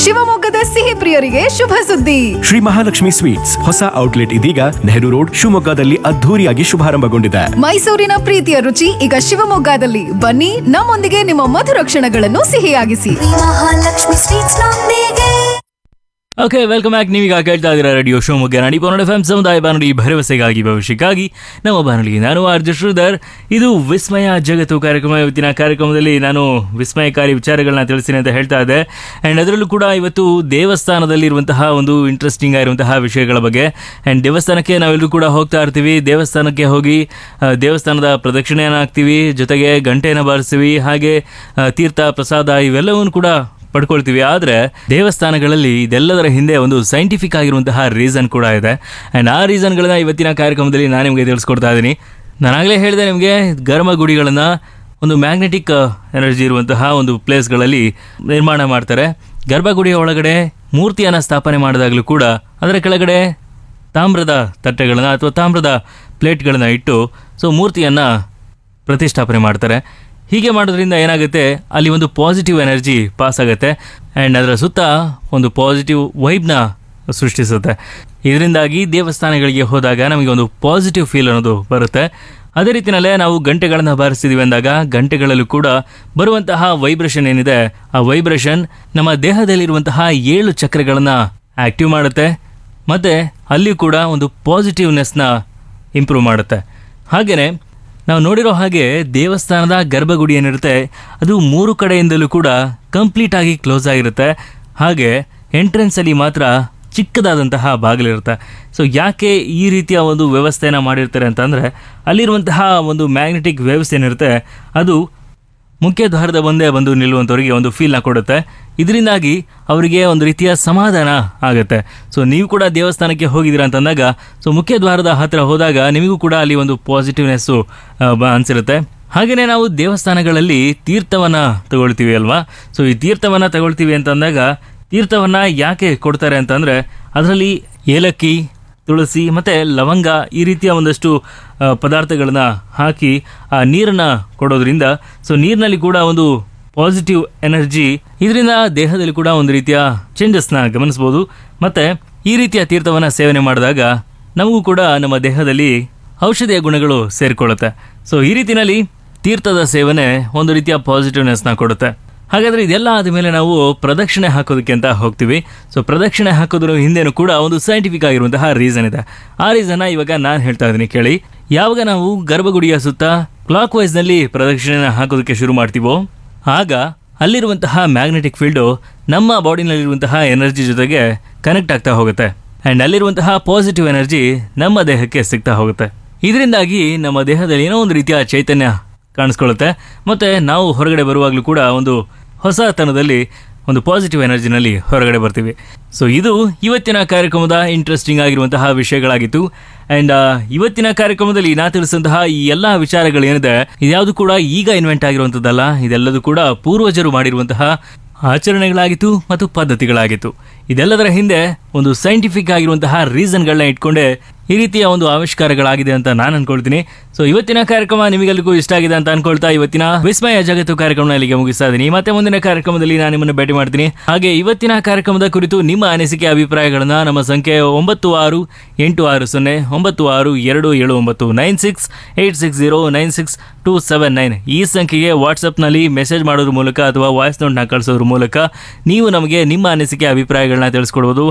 ಶಿವಮೊಗ್ಗದ ಸಿಹಿ ಪ್ರಿಯರಿಗೆ ಶುಭ ಸುದ್ದಿ ಶ್ರೀ ಮಹಾಲಕ್ಷ್ಮಿ ಸ್ವೀಟ್ಸ್ ಹೊಸ ಔಟ್ಲೆಟ್ ಇದೀಗ ನೆಹರು ರೋಡ್ ಶಿವಮೊಗ್ಗದಲ್ಲಿ ಅದ್ಧೂರಿಯಾಗಿ ಶುಭಾರಂಭಗೊಂಡಿದೆ ಮೈಸೂರಿನ ಪ್ರೀತಿಯ ರುಚಿ ಈಗ ಶಿವಮೊಗ್ಗದಲ್ಲಿ ಬನ್ನಿ ನಮ್ಮೊಂದಿಗೆ ನಿಮ್ಮ ಮಧುರ ಕ್ಷಣಗಳನ್ನು ಸಿಹಿಯಾಗಿಸಿ ಮಹಾಲಕ್ಷ್ಮಿ ಸ್ವೀಟ್ಸ್ ನೊಂದಿಗೆ ಓಕೆ ವೆಲ್ಕಮ್ ಬ್ಯಾಕ್ ನೀವೀಗ ಕೇಳ್ತಾ ಇದ್ದೀರಾ ರೇಡಿಯೋ ಶಿವಮೊಗ್ಗ ನಾಡಿ ಪನ್ನಡ ಎಫ್ ಸಮುದಾಯ ಬಾನುಲಿ ಭರವಸೆಗಾಗಿ ಭವಿಷ್ಯಕ್ಕಾಗಿ ನಮ್ಮ ಬಾನುಲಿ ನಾನು ಆರ್ಜ ಶ್ರೀಧರ್ ಇದು ವಿಸ್ಮಯ ಜಗತ್ತು ಕಾರ್ಯಕ್ರಮ ಇವತ್ತಿನ ಕಾರ್ಯಕ್ರಮದಲ್ಲಿ ನಾನು ವಿಸ್ಮಯಕಾರಿ ವಿಚಾರಗಳನ್ನ ತಿಳಿಸ್ತೀನಿ ಅಂತ ಹೇಳ್ತಾ ಇದ್ದೆ ಆ್ಯಂಡ್ ಅದರಲ್ಲೂ ಕೂಡ ಇವತ್ತು ದೇವಸ್ಥಾನದಲ್ಲಿರುವಂತಹ ಒಂದು ಇಂಟ್ರೆಸ್ಟಿಂಗ್ ಆಗಿರುವಂತಹ ವಿಷಯಗಳ ಬಗ್ಗೆ ಆ್ಯಂಡ್ ದೇವಸ್ಥಾನಕ್ಕೆ ನಾವೆಲ್ಲರೂ ಕೂಡ ಹೋಗ್ತಾ ಇರ್ತೀವಿ ದೇವಸ್ಥಾನಕ್ಕೆ ಹೋಗಿ ಆ, ದೇವಸ್ಥಾನದ ಪ್ರದಕ್ಷಿಣೆಯನ್ನು ಹಾಕ್ತೀವಿ ಜೊತೆಗೆ ಗಂಟೆಯನ್ನು ಬಾರಿಸ್ತೀವಿ ಹಾಗೆ ಆ, ತೀರ್ಥ ಪ್ರಸಾದ ಇವೆಲ್ಲವನ್ನು ಕೂಡ ಪಡ್ಕೊಳ್ತೀವಿ ಆದರೆ ದೇವಸ್ಥಾನಗಳಲ್ಲಿ ಇದೆಲ್ಲದರ ಹಿಂದೆ ಒಂದು ಸೈಂಟಿಫಿಕ್ ಆಗಿರುವಂತಹ ರೀಸನ್ ಕೂಡ ಇದೆ ಆ್ಯಂಡ್ ಆ ರೀಸನ್ಗಳನ್ನ ಇವತ್ತಿನ ಕಾರ್ಯಕ್ರಮದಲ್ಲಿ ನಾನು ನಿಮಗೆ ತಿಳಿಸ್ಕೊಡ್ತಾ ಇದ್ದೀನಿ ನಾನಾಗಲೇ ಹೇಳಿದೆ ನಿಮಗೆ ಗರ್ಭಗುಡಿಗಳನ್ನು ಒಂದು ಮ್ಯಾಗ್ನೆಟಿಕ್ ಎನರ್ಜಿ ಇರುವಂತಹ ಒಂದು ಪ್ಲೇಸ್ಗಳಲ್ಲಿ ನಿರ್ಮಾಣ ಮಾಡ್ತಾರೆ ಗರ್ಭಗುಡಿಯ ಒಳಗಡೆ ಮೂರ್ತಿಯನ್ನು ಸ್ಥಾಪನೆ ಮಾಡಿದಾಗಲೂ ಕೂಡ ಅದರ ಕೆಳಗಡೆ ತಾಮ್ರದ ತಟ್ಟೆಗಳನ್ನು ಅಥವಾ ತಾಮ್ರದ ಪ್ಲೇಟ್ಗಳನ್ನು ಇಟ್ಟು ಸೊ ಮೂರ್ತಿಯನ್ನು ಪ್ರತಿಷ್ಠಾಪನೆ ಮಾಡ್ತಾರೆ ಹೀಗೆ ಮಾಡೋದ್ರಿಂದ ಏನಾಗುತ್ತೆ ಅಲ್ಲಿ ಒಂದು ಪಾಸಿಟಿವ್ ಎನರ್ಜಿ ಪಾಸ್ ಆಗುತ್ತೆ ಆ್ಯಂಡ್ ಅದರ ಸುತ್ತ ಒಂದು ಪಾಸಿಟಿವ್ ವೈಬ್ನ ಸೃಷ್ಟಿಸುತ್ತೆ ಇದರಿಂದಾಗಿ ದೇವಸ್ಥಾನಗಳಿಗೆ ಹೋದಾಗ ನಮಗೆ ಒಂದು ಪಾಸಿಟಿವ್ ಫೀಲ್ ಅನ್ನೋದು ಬರುತ್ತೆ ಅದೇ ರೀತಿಯಲ್ಲೇ ನಾವು ಗಂಟೆಗಳನ್ನು ಬಾರಿಸ್ತಿದ್ದೀವಿ ಅಂದಾಗ ಗಂಟೆಗಳಲ್ಲೂ ಕೂಡ ಬರುವಂತಹ ವೈಬ್ರೇಷನ್ ಏನಿದೆ ಆ ವೈಬ್ರೇಷನ್ ನಮ್ಮ ದೇಹದಲ್ಲಿರುವಂತಹ ಏಳು ಚಕ್ರಗಳನ್ನು ಆಕ್ಟಿವ್ ಮಾಡುತ್ತೆ ಮತ್ತು ಅಲ್ಲಿ ಕೂಡ ಒಂದು ಪಾಸಿಟಿವ್ನೆಸ್ನ ಇಂಪ್ರೂವ್ ಮಾಡುತ್ತೆ ಹಾಗೆಯೇ ನಾವು ನೋಡಿರೋ ಹಾಗೆ ದೇವಸ್ಥಾನದ ಗರ್ಭಗುಡಿ ಏನಿರುತ್ತೆ ಅದು ಮೂರು ಕಡೆಯಿಂದಲೂ ಕೂಡ ಕಂಪ್ಲೀಟ್ ಆಗಿ ಕ್ಲೋಸ್ ಆಗಿರುತ್ತೆ ಹಾಗೆ ಎಂಟ್ರೆನ್ಸಲ್ಲಿ ಮಾತ್ರ ಚಿಕ್ಕದಾದಂತಹ ಬಾಗಿಲಿರುತ್ತೆ ಸೊ ಯಾಕೆ ಈ ರೀತಿಯ ಒಂದು ವ್ಯವಸ್ಥೆನ ಮಾಡಿರ್ತಾರೆ ಅಂತಂದರೆ ಅಲ್ಲಿರುವಂತಹ ಒಂದು ಮ್ಯಾಗ್ನೆಟಿಕ್ ವೇವ್ಸ್ ಏನಿರುತ್ತೆ ಅದು ಮುಖ್ಯ ದ್ವಾರದ ಮುಂದೆ ಬಂದು ನಿಲ್ಲುವಂಥವ್ರಿಗೆ ಒಂದು ಫೀಲ್ನ ಕೊಡುತ್ತೆ ಇದರಿಂದಾಗಿ ಅವರಿಗೆ ಒಂದು ರೀತಿಯ ಸಮಾಧಾನ ಆಗುತ್ತೆ ಸೊ ನೀವು ಕೂಡ ದೇವಸ್ಥಾನಕ್ಕೆ ಹೋಗಿದ್ದೀರಾ ಅಂತಂದಾಗ ಸೊ ಮುಖ್ಯ ದ್ವಾರದ ಹತ್ತಿರ ಹೋದಾಗ ನಿಮಗೂ ಕೂಡ ಅಲ್ಲಿ ಒಂದು ಪಾಸಿಟಿವ್ನೆಸ್ಸು ಅನಿಸಿರುತ್ತೆ ಹಾಗೆಯೇ ನಾವು ದೇವಸ್ಥಾನಗಳಲ್ಲಿ ತೀರ್ಥವನ್ನು ತಗೊಳ್ತೀವಿ ಅಲ್ವಾ ಸೊ ಈ ತೀರ್ಥವನ್ನು ತಗೊಳ್ತೀವಿ ಅಂತಂದಾಗ ತೀರ್ಥವನ್ನು ಯಾಕೆ ಕೊಡ್ತಾರೆ ಅಂತಂದರೆ ಅದರಲ್ಲಿ ಏಲಕ್ಕಿ ತುಳಸಿ ಮತ್ತು ಲವಂಗ ಈ ರೀತಿಯ ಒಂದಷ್ಟು ಪದಾರ್ಥಗಳನ್ನ ಹಾಕಿ ಆ ನೀರನ್ನು ಕೊಡೋದ್ರಿಂದ ಸೊ ನೀರಿನಲ್ಲಿ ಕೂಡ ಒಂದು ಪಾಸಿಟಿವ್ ಎನರ್ಜಿ ಇದರಿಂದ ದೇಹದಲ್ಲಿ ಕೂಡ ಒಂದು ರೀತಿಯ ಚೇಂಜಸ್ನ ಗಮನಿಸ್ಬೋದು ಮತ್ತು ಈ ರೀತಿಯ ತೀರ್ಥವನ್ನು ಸೇವನೆ ಮಾಡಿದಾಗ ನಮಗೂ ಕೂಡ ನಮ್ಮ ದೇಹದಲ್ಲಿ ಔಷಧಿಯ ಗುಣಗಳು ಸೇರಿಕೊಳ್ಳುತ್ತೆ ಸೊ ಈ ರೀತಿಯಲ್ಲಿ ತೀರ್ಥದ ಸೇವನೆ ಒಂದು ರೀತಿಯ ಪಾಸಿಟಿವ್ನೆಸ್ನ ಕೊಡುತ್ತೆ ಹಾಗಾದ್ರೆ ಇದೆಲ್ಲ ಆದಮೇಲೆ ನಾವು ಪ್ರದಕ್ಷಿಣೆ ಹಾಕೋದಕ್ಕೆ ಅಂತ ಹೋಗ್ತೀವಿ ಸೊ ಪ್ರದಕ್ಷಿಣೆ ಹಾಕೋದ್ರ ಹಿಂದೆನೂ ಕೂಡ ಒಂದು ಸೈಂಟಿಫಿಕ್ ಆಗಿರುವಂತಹ ರೀಸನ್ ಇದೆ ಆ ರೀಸನ್ನ ಇವಾಗ ನಾನು ಹೇಳ್ತಾ ಇದ್ದೀನಿ ಕೇಳಿ ಯಾವಾಗ ನಾವು ಗರ್ಭಗುಡಿಯ ಸುತ್ತ ಕ್ಲಾಕ್ ವೈಸ್ನಲ್ಲಿ ಪ್ರದಕ್ಷಿಣೆನ ಹಾಕೋದಕ್ಕೆ ಶುರು ಮಾಡ್ತೀವೋ ಆಗ ಅಲ್ಲಿರುವಂತಹ ಮ್ಯಾಗ್ನೆಟಿಕ್ ಫೀಲ್ಡು ನಮ್ಮ ಬಾಡಿನಲ್ಲಿರುವಂತಹ ಎನರ್ಜಿ ಜೊತೆಗೆ ಕನೆಕ್ಟ್ ಆಗ್ತಾ ಹೋಗುತ್ತೆ ಆ್ಯಂಡ್ ಅಲ್ಲಿರುವಂತಹ ಪಾಸಿಟಿವ್ ಎನರ್ಜಿ ನಮ್ಮ ದೇಹಕ್ಕೆ ಸಿಗ್ತಾ ಹೋಗುತ್ತೆ ಇದರಿಂದಾಗಿ ನಮ್ಮ ದೇಹದಲ್ಲಿ ಏನೋ ಒಂದು ರೀತಿಯ ಚೈತನ್ಯ ಕಾಣಿಸ್ಕೊಳ್ಳುತ್ತೆ ಮತ್ತು ನಾವು ಹೊರಗಡೆ ಬರುವಾಗಲೂ ಕೂಡ ಒಂದು ಹೊಸತನದಲ್ಲಿ ಒಂದು ಪಾಸಿಟಿವ್ ಎನರ್ಜಿನಲ್ಲಿ ಹೊರಗಡೆ ಬರ್ತೀವಿ ಸೊ ಇದು ಇವತ್ತಿನ ಕಾರ್ಯಕ್ರಮದ ಇಂಟ್ರೆಸ್ಟಿಂಗ್ ಆಗಿರುವಂತಹ ವಿಷಯಗಳಾಗಿತ್ತು ಆ್ಯಂಡ್ ಇವತ್ತಿನ ಕಾರ್ಯಕ್ರಮದಲ್ಲಿ ನಾ ತಿಳಿಸಿದಂತಹ ಈ ಎಲ್ಲ ವಿಚಾರಗಳೇನಿದೆ ಇದ್ಯಾವುದು ಕೂಡ ಈಗ ಇನ್ವೆಂಟ್ ಆಗಿರುವಂಥದ್ದಲ್ಲ ಇದೆಲ್ಲದೂ ಕೂಡ ಪೂರ್ವಜರು ಮಾಡಿರುವಂತಹ ಆಚರಣೆಗಳಾಗಿತ್ತು ಮತ್ತು ಪದ್ಧತಿಗಳಾಗಿತ್ತು ಇದೆಲ್ಲದರ ಹಿಂದೆ ಒಂದು ಸೈಂಟಿಫಿಕ್ ಆಗಿರುವಂತಹ ರೀಸನ್ಗಳನ್ನ ಇಟ್ಕೊಂಡೆ ಈ ರೀತಿಯ ಒಂದು ಆವಿಷ್ಕಾರಗಳಾಗಿದೆ ಅಂತ ನಾನು ಅನ್ಕೊಳ್ತೀನಿ ಸೊ ಇವತ್ತಿನ ಕಾರ್ಯಕ್ರಮ ನಿಮಗೆಲ್ಲರಿಗೂ ಇಷ್ಟ ಆಗಿದೆ ಅಂತ ಅನ್ಕೊಳ್ತಾ ಇವತ್ತಿನ ವಿಸ್ಮಯ ಜಗತ್ತು ಕಾರ್ಯಕ್ರಮ ಇಲ್ಲಿಗೆ ಮುಗಿಸ್ತಾ ಇದ್ದೀನಿ ಮತ್ತೆ ಮುಂದಿನ ಕಾರ್ಯಕ್ರಮದಲ್ಲಿ ನಾನು ನಿಮ್ಮನ್ನು ಭೇಟಿ ಮಾಡ್ತೀನಿ ಹಾಗೆ ಇವತ್ತಿನ ಕಾರ್ಯಕ್ರಮದ ಕುರಿತು ನಿಮ್ಮ ಅನಿಸಿಕೆ ಅಭಿಪ್ರಾಯಗಳನ್ನ ನಮ್ಮ ಸಂಖ್ಯೆ ಒಂಬತ್ತು ಆರು ಎಂಟು ಆರು ಸೊನ್ನೆ ಒಂಬತ್ತು ಆರು ಎರಡು ಏಳು ಒಂಬತ್ತು nine six eight six zero nine six two seven nine ಈ ಸಂಖ್ಯೆಗೆ ವಾಟ್ಸಪ್ನಲ್ಲಿ ಮೆಸೇಜ್ ಮಾಡೋದ್ರ ಮೂಲಕ ಅಥವಾ ವಾಯ್ಸ್ ನೋಟ್ನ ಕಳಿಸೋದ್ರ ಮೂಲಕ ನೀವು ನಮಗೆ ನಿಮ್ಮ ಅನಿಸಿಕೆ ಅಭಿಪ್ರಾಯಗಳನ್ನ ತಿಳಿಸ್ಕೊಡ್ಬೋದು